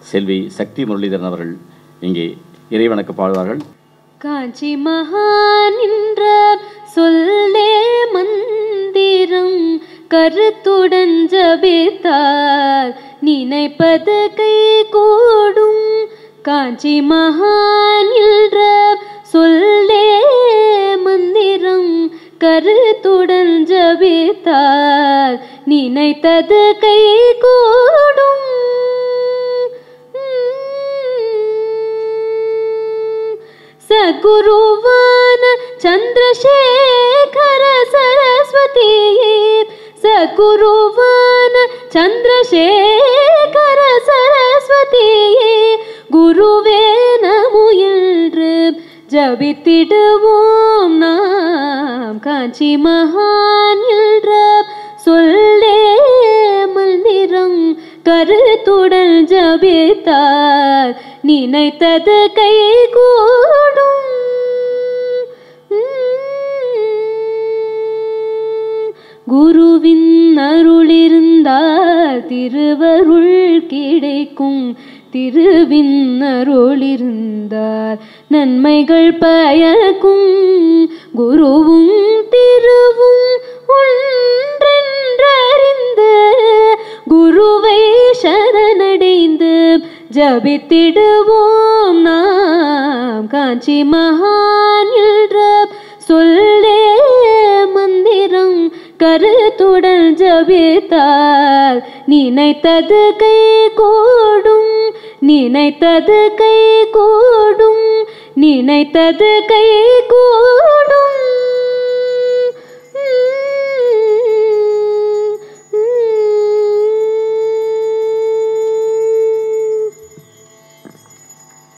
செல்வி சக்தி முரளிதரன் அவர்கள் இங்கே இறைவணக்க பாடுவார்கள் காஞ்சி மகானின்ற சொல்லே மந்திரம் கருத்துடன் ஜபித்தால் நினைப்பது கை கூடும் காஞ்சி மகானின்ற சொல்லே மந்திரம் கருத்துடன் ஜபித்தால் நினைத்தது கை கூடும் ಸದ್ಗುರುವಾನ ಚಂದ್ರಶೇಖರ ಸರಸ್ವತಿ ಸದ್ಗುರುವಾನ ಚಂದ್ರಶೇಖರ சரஸ்வதி குருவே நமு என்று ஜபித்திடுவோம் நாம் காஞ்சி மகான் என்ற சொல்லே மந்திரம் கருத்துடன் ஜபித்தார் நினைத்தது கை கூடும் குருவின் அருளிருந்தால் திருவருள் கிடைக்கும் திருவின் அருளிருந்தால் நன்மைகள் பயக்கும் குருவும் திருவும் ஒன்றென்றறிந்து குருவை சரணடைந்து ஜபித்திடுவோம் நாம் காஞ்சி மகான் என்ற சொல்லே மந்திரம் கருத்துடன் ஜபித்தால் நினைத்தது கை கூடும் நினைத்தது கை கூடும் நினைத்தது கை கூடும்